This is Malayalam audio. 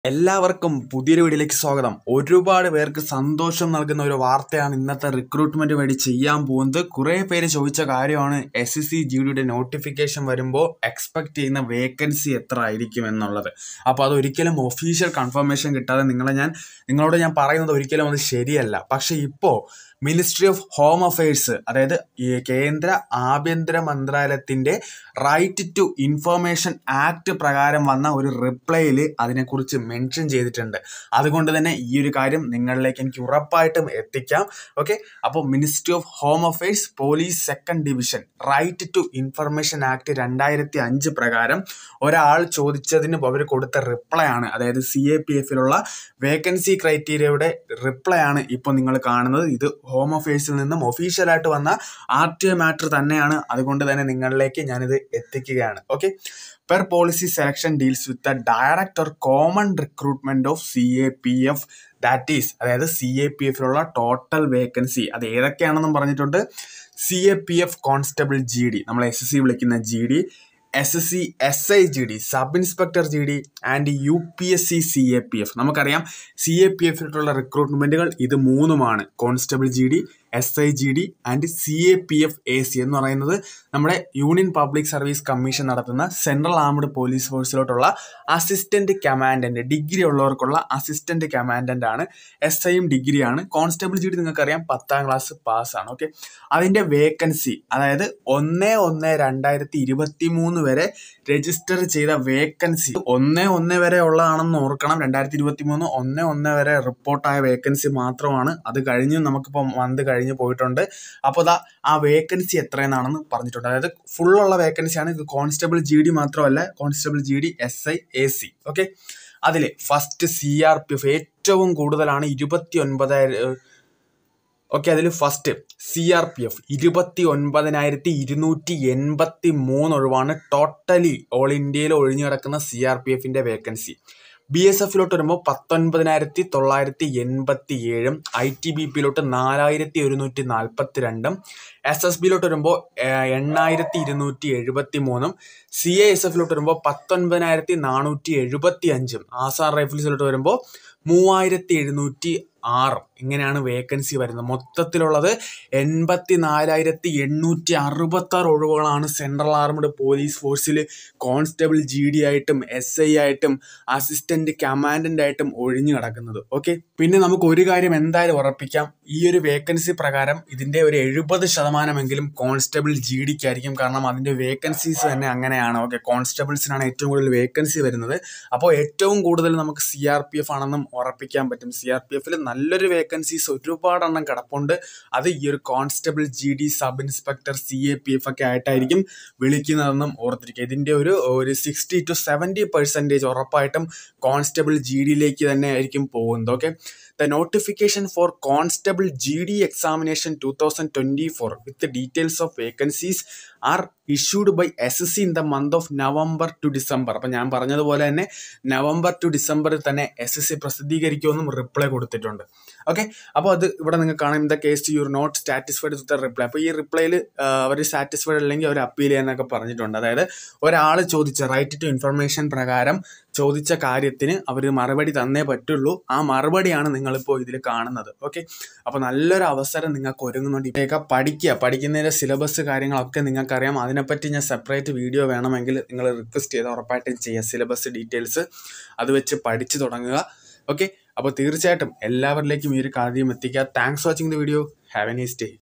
എല്ലാവർക്കും പുതിയൊരു വീഡിയോയിലേക്ക് സ്വാഗതം ഒരുപാട് പേർക്ക് സന്തോഷം നൽകുന്ന ഒരു വാർത്തയാണ് ഇന്നത്തെ റിക്രൂട്ട്മെന്റ് വേണ്ടി ചെയ്യാൻ പോകുന്നത് കുറേ പേര് ചോദിച്ച കാര്യമാണ് എസ് എസ് സി ജി ഡിയുടെ നോട്ടിഫിക്കേഷൻ വരുമ്പോൾ എക്സ്പെക്ട് ചെയ്യുന്ന വേക്കൻസി എത്ര ആയിരിക്കും എന്നുള്ളത് അപ്പോൾ അത് ഒരിക്കലും ഒഫീഷ്യൽ കൺഫർമേഷൻ കിട്ടാതെ നിങ്ങളെ ഞാൻ നിങ്ങളോട് ഞാൻ പറയുന്നത് ഒരിക്കലും അത് ശരിയല്ല പക്ഷേ ഇപ്പോൾ മിനിസ്ട്രി ഓഫ് ഹോം അഫയേഴ്സ് അതായത് ഈ കേന്ദ്ര ആഭ്യന്തര മന്ത്രാലയത്തിന്റെ റൈറ്റ് ടു ഇൻഫർമേഷൻ ആക്ട് പ്രകാരം വന്ന ഒരു റിപ്ലൈയിൽ അതിനെക്കുറിച്ച് മെൻഷൻ ചെയ്തിട്ടുണ്ട് അതുകൊണ്ട് തന്നെ ഈ ഒരു കാര്യം നിങ്ങളിലേക്ക് എനിക്ക് ഉറപ്പായിട്ടും എത്തിക്കാം ഓക്കെ അപ്പോൾ ministry of home affairs police second division right to information act രണ്ടായിരത്തി അഞ്ച് പ്രകാരം ഒരാൾ ചോദിച്ചതിന് അവർ കൊടുത്ത റിപ്ലൈ ആണ് അതായത് സി എ പി എഫിലുള്ള വേക്കൻസി ക്രൈറ്റീരിയയുടെ റിപ്ലൈ ആണ് ഇപ്പോൾ നിങ്ങൾ കാണുന്നത് ഇത് ഹോം അഫയേഴ്സിൽ നിന്നും ഒഫീഷ്യലായിട്ട് വന്ന ആർ ടി ഒ മാറ്റർ തന്നെയാണ് അതുകൊണ്ട് തന്നെ നിങ്ങളിലേക്ക് ഞാനിത് എത്തിക്കുകയാണ് okay per policy selection deals with the direct or common recruitment of C A P F that is അതായത് സി എ പി എഫിലുള്ള ടോട്ടൽ വേക്കൻസി അത് ഏതൊക്കെയാണെന്നും പറഞ്ഞിട്ടുണ്ട് C A P F constable G D നമ്മൾ എസ് എസ് സി വിളിക്കുന്ന G D S S C S I G D sub inspector G D and U P S C C A P F നമുക്കറിയാം സി എ പി എഫിലുള്ള റിക്രൂട്ട്മെന്റുകൾ ഇത് മൂന്നുമാണ് constable G D S I G D and C A P F A C എന്ന് പറയുന്നത് നമ്മുടെ യൂണിയൻ പബ്ലിക് സർവീസ് കമ്മീഷൻ നടത്തുന്ന സെൻട്രൽ ആംഡ് പോലീസ് ഫോഴ്സിലോട്ടുള്ള അസിസ്റ്റന്റ് കമാൻഡന്റ് ഡിഗ്രി ഉള്ളവർക്കുള്ള അസിസ്റ്റന്റ് കമാൻഡന്റ് ആണ് എസ് ഐയും ഡിഗ്രിയാണ് കോൺസ്റ്റബിൾ ജി ഡി നിങ്ങൾക്കറിയാം പത്താം ക്ലാസ് പാസ്സാണ് ഓക്കെ അതിന്റെ വേക്കൻസി അതായത് ഒന്ന് ഒന്ന് രണ്ടായിരത്തി ഇരുപത്തി മൂന്ന് വരെ രജിസ്റ്റർ ചെയ്ത വേക്കൻസി ഒന്ന് ഒന്ന് വരെ ഉള്ളതാണെന്ന് ഓർക്കണം രണ്ടായിരത്തി ഇരുപത്തി മൂന്ന് ഒന്ന് ഒന്ന് വരെ റിപ്പോർട്ടായ വേക്കൻസി മാത്രമാണ് അത് കഴിഞ്ഞ് നമുക്കിപ്പോൾ മന്ത് കഴിഞ്ഞ് പോയിട്ടുണ്ട് അപ്പോൾ ദാ ആ വേക്കൻസി എത്രയെന്നാണെന്ന് പറഞ്ഞിട്ടുണ്ട് അതായത് ഫുൾ ഉള്ള വേക്കൻസിയാണ് ഇത് കോൺസ്റ്റബിൾ ജി ഡി മാത്രമല്ല constable G D S I A C okay അതിൽ first C R P F ഏറ്റവും കൂടുതലാണ് ഇരുപത്തി ഒൻപതായിരം ഓക്കെ അതിൽ first C R P F ഇരുപത്തി ഒൻപതിനായിരത്തി ഇരുന്നൂറ്റി എൺപത്തി മൂന്ന് ഒഴിവാണ് ടോട്ടലി ഓൾ ഇന്ത്യയിൽ ഒഴിഞ്ഞു കിടക്കുന്ന സി ആർ പി എഫിന്റെ വേക്കൻസി ബി എസ് എഫിലോട്ട് വരുമ്പോൾ പത്തൊൻപതിനായിരത്തി തൊള്ളായിരത്തി എൺപത്തി ഏഴും ഐ ടി ബി പിയിലോട്ട് നാലായിരത്തി ഒരുന്നൂറ്റി നാൽപ്പത്തി രണ്ടും എസ് എസ് ബിയിലോട്ട് വരുമ്പോൾ എണ്ണായിരത്തി ഇരുന്നൂറ്റി എഴുപത്തി മൂന്നും സി എ എസ് എഫിലോട്ട് വരുമ്പോൾ പത്തൊൻപതിനായിരത്തി നാനൂറ്റി എഴുപത്തി അഞ്ചും ആസാർ റൈഫിൾസിലോട്ട് വരുമ്പോൾ മൂവായിരത്തി എഴുന്നൂറ്റി ആറ് ഇങ്ങനെയാണ് വേക്കൻസി വരുന്നത് മൊത്തത്തിലുള്ളത് എൺപത്തി നാലായിരത്തി എണ്ണൂറ്റി അറുപത്തി ആറ് ഒഴിവുകളാണ് സെൻട്രൽ ആർമഡ് പോലീസ് ഫോഴ്സിൽ കോൺസ്റ്റബിൾ ജി ഡി ആയിട്ടും എസ് ഐ ആയിട്ടും അസിസ്റ്റന്റ് കമാൻഡന്റ് ആയിട്ടും ഒഴിഞ്ഞു കിടക്കുന്നത് ഓക്കെ പിന്നെ നമുക്ക് ഒരു കാര്യം എന്തായാലും ഉറപ്പിക്കാം ഈ ഒരു വേക്കൻസി പ്രകാരം ഇതിന്റെ ഒരു എഴുപത് ശതമാനമെങ്കിലും കോൺസ്റ്റബിൾ ജി ഡിക്കായിരിക്കും കാരണം അതിന്റെ വേക്കൻസീസ് തന്നെ അങ്ങനെയാണ് ഓക്കെ കോൺസ്റ്റബിൾസിനാണ് ഏറ്റവും കൂടുതൽ വേക്കൻസി വരുന്നത് അപ്പോൾ ഏറ്റവും കൂടുതൽ നമുക്ക് സി ആർ പി എഫ് ആണെന്നും ഉറപ്പിക്കാൻ പറ്റും സി ആർ പി എഫിൽ നല്ലൊരു വേക്കൻസീസ് ഒരുപാടെണ്ണം കിടപ്പുണ്ട് അത് ഈ ഒരു constable G D sub inspector C A P F ഒക്കെ ആയിട്ടായിരിക്കും വിളിക്കുന്നതെന്നും ഓർത്തിരിക്കുക ഇതിൻ്റെ ഒരു ഒരു സിക്സ്റ്റി ടു സെവൻറ്റി പെർസെൻറ്റേജ് ഉറപ്പായിട്ടും കോൺസ്റ്റബിൾ ജി ഡിയിലേക്ക് തന്നെ ആയിരിക്കും പോകുന്നത് okay the notification for constable G D examination two thousand twenty four with details of vacancies are issued by S S C in the month of November to December അപ്പം ഞാൻ പറഞ്ഞതുപോലെ തന്നെ നവംബർ ടു ഡിസംബറിൽ തന്നെ എസ് എസ് സി പ്രസിദ്ധീകരിക്കുമെന്നും റിപ്ലൈ കൊടുത്തിട്ടുണ്ട് ഓക്കെ അപ്പോൾ അത് ഇവിടെ നിങ്ങൾക്ക് കാണാം in the case you not satisfied with the reply അപ്പോൾ ഈ റിപ്ലൈയിൽ അവർ സാറ്റിസ്ഫൈഡ് അല്ലെങ്കിൽ അവർ അപ്പീൽ ചെയ്യാനൊക്കെ പറഞ്ഞിട്ടുണ്ട് അതായത് ഒരാൾ ചോദിച്ച റൈറ്റ് ടു ഇൻഫർമേഷൻ പ്രകാരം ചോദിച്ച കാര്യത്തിന് അവർ മറുപടി തന്നേ പറ്റുള്ളൂ ആ മറുപടിയാണ് നിങ്ങളിപ്പോൾ ഇതിൽ കാണുന്നത് ഓക്കെ അപ്പോൾ നല്ലൊരു അവസരം നിങ്ങൾക്ക് ഒരുങ്ങുന്നുണ്ട് ഇപ്പോഴൊക്കെ പഠിക്കുക പഠിക്കുന്നതിൻ്റെ സിലബസ് കാര്യങ്ങളൊക്കെ നിങ്ങൾക്കറിയാം അതിനെപ്പറ്റി ഞാൻ സെപ്പറേറ്റ് വീഡിയോ വേണമെങ്കിൽ നിങ്ങൾ റിക്വസ്റ്റ് ചെയ്ത് ഉറപ്പായിട്ടും ചെയ്യുക സിലബസ് ഡീറ്റെയിൽസ് അത് വെച്ച് പഠിച്ചു തുടങ്ങുക ഓക്കെ അപ്പോൾ തീർച്ചയായിട്ടും എല്ലാവരിലേക്കും ഈ ഒരു കാര്യം എത്തിക്കുക thanks watching the video have a nice day